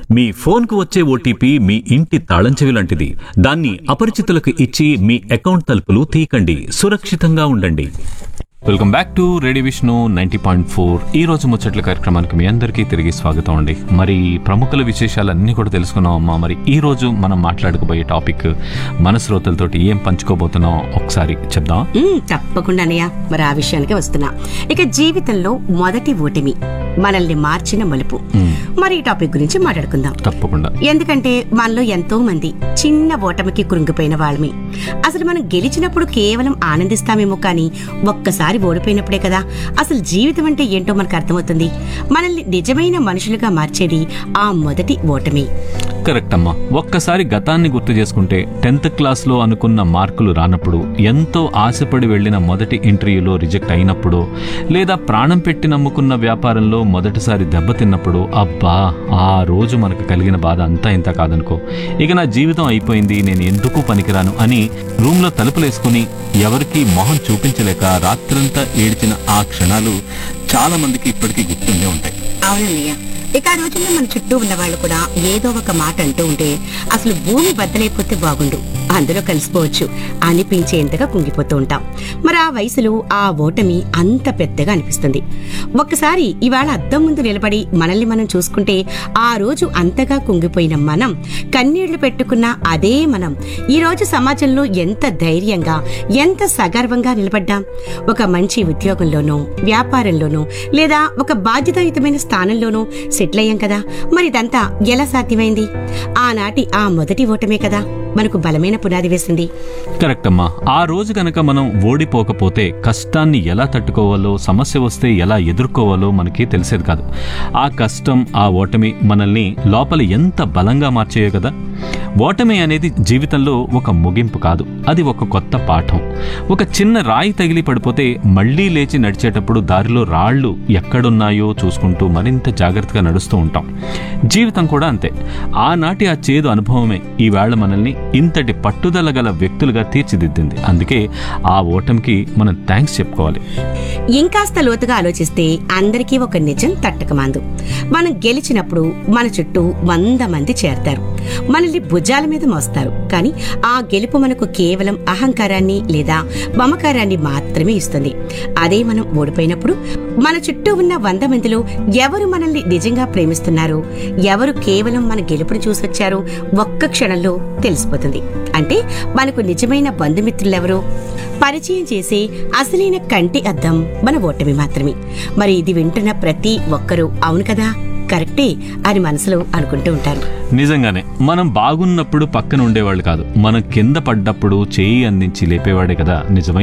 మీ ఫోన్కు వచ్చే ఓటీపీ మీ ఇంటి తాళం చెవి లాంటిది దాన్ని అపరిచితులకు ఇచ్చి మీ అకౌంట్ తలుపులు తీయకండి సురక్షితంగా ఉండండి welcome back to radio Vishnu ninety point four ఈ రోజు ముచ్చట్ల కార్యక్రమానికి మీ అందరికీ తిరిగి స్వాగతం అండి మరి ప్రముఖుల విశేషాలన్నీ కూడా తెలుసుకున్నాం అమ్మా మరి ఈ రోజు మనం మాట్లాడుకోబోయే టాపిక్ మన శ్రోతలతోటి ఏం పంచుకోబోతున్నాం ఒకసారి చెప్దాం ఉమ్, తప్పకుండా అన్నయ్య మరి ఆ విషయానికి వస్తున్నా ఇక జీవితంలో మొదటి ఓటమి మనల్ని మార్చిన మలుపు మరి ఈ టాపిక్ గురించి మాట్లాడుకుందాం తప్పకుండా ఎందుకంటే మనలో ఎంతో మంది చిన్న ఓటమికి కృంగిపోయిన వాళ్ళమే అసలు మనం గెలిచినప్పుడు కేవలం ఆనందిస్తామేమో కానీ ఒక్కసారి ఓడిపోయినప్పుడే కదా అసలు జీవితం అంటే ఏంటో మనకు అర్థమవుతుంది మనల్ని నిజమైన మనుషులుగా మార్చేది ఆ మొదటి ఓటమి కరెక్ట్ అమ్మా ఒక్కసారి గతాన్ని గుర్తు చేసుకుంటే టెన్త్ క్లాస్ లో అనుకున్న మార్కులు రానప్పుడు ఎంతో ఆశపడి వెళ్లిన మొదటి ఇంటర్వ్యూలో రిజెక్ట్ అయినప్పుడు లేదా ప్రాణం పెట్టి నమ్ముకున్న వ్యాపారంలో మొదటిసారి దెబ్బతిన్నప్పుడు అబ్బా ఆ రోజు మనకు కలిగిన బాధ అంతా ఇంత కాదనుకో ఇక నా జీవితం అయిపోయింది నేను ఎందుకు పనికిరాను అని రూమ్లో తలుపులేసుకుని ఎవరికీ మొహం చూపించలేక రాత్రంతా ఏడ్చిన ఆ క్షణాలు చాలా మందికి ఇప్పటికీ గుర్తుండే ఉంటాయి అవునన్నయ్య ఇక ఆ రోజుల్లో మన చుట్టూ ఉన్న వాళ్ళు కూడా ఏదో ఒక మాట అంటూ ఉంటే అసలు భూమి బద్దలైపోతే బాగుండు అందులో కలిసిపోవచ్చు అనిపించేంతగా కుంగిపోతూ ఉంటాం మరి ఆ వయసులో ఆ ఓటమి అంత పెద్దగా అనిపిస్తుంది ఒక్కసారి ఇవాళ అద్దం ముందు నిలబడి మనల్ని మనం చూసుకుంటే ఆ రోజు అంతగా కుంగిపోయిన మనం కన్నీళ్లు పెట్టుకున్న అదే మనం ఈ రోజు సమాజంలో ఎంత ధైర్యంగా ఎంత సగర్వంగా నిలబడ్డాం ఒక మంచి ఉద్యోగంలోనో వ్యాపారంలోనో లేదా ఒక బాధ్యతాయుతమైన స్థానంలోనో సెటిల్ అయ్యాం కదా మరి ఇదంతా ఎలా సాధ్యమైంది ఆనాటి ఆ మొదటి ఓటమే కదా మనకు బలమైన పునాది వేసింది కరెక్ట్ అమ్మా ఆ రోజు కనుక మనం ఓడిపోకపోతే కష్టాన్ని ఎలా తట్టుకోవాలో సమస్య వస్తే ఎలా ఎదుర్కోవాలో మనకి తెలిసేది కాదు ఆ కష్టం ఆ ఓటమి మనల్ని లోపల ఎంత బలంగా మార్చేయో కదా ఓటమి అనేది జీవితంలో ఒక ముగింపు కాదు అది ఒక కొత్త పాఠం ఒక చిన్న రాయి తగిలి పడిపోతే మళ్ళీ లేచి నడిచేటప్పుడు దారిలో రాళ్ళు ఎక్కడున్నాయో చూసుకుంటూ మరింత జాగ్రత్తగా నడుస్తూ ఉంటాం జీవితం కూడా అంతే ఆనాటి ఆ చేదు అనుభవమే ఈవేళ మనల్ని ఇంతటి పట్టుదల గల వ్యక్తులుగా తీర్చిదిద్దింది అందుకే ఆ ఓటమికి మనం థ్యాంక్స్ చెప్పుకోవాలి ఇంకాస్త లోతుగా ఆలోచిస్తే అందరికీ ఒక నిజం తట్టకమాందు మనం గెలిచినప్పుడు మన చుట్టూ వంద మంది చేరతారు మనల్ని భుజాల మీద మోస్తారు కానీ ఆ గెలుపు మనకు కేవలం అహంకారాన్ని లేదా మమకారాన్ని మాత్రమే ఇస్తుంది అదే మనం ఓడిపోయినప్పుడు మన చుట్టూ ఉన్న వంద మందిలో ఎవరు మనల్ని నిజంగా ప్రేమిస్తున్నారు ఎవరు కేవలం మన గెలుపును చూసొచ్చారో ఒక్క క్షణంలో తెలిసిపోతుంది అంటే మనకు నిజమైన బంధుమిత్రులెవరో పరిచయం చేసే అసలైన కంటి అద్దం మన ఓటమి మాత్రమే మరి ఇది వింటున్న ప్రతి ఒక్కరూ అవును కదా కరెక్టే అని మనసులో అనుకుంటూ ఉంటారు నిజంగానే మనం బాగున్నప్పుడు పక్కన ఉండేవాళ్ళు కాదు మనం కింద పడ్డప్పుడు చేయి అందించి లేపేవాడే కదా నిజమైన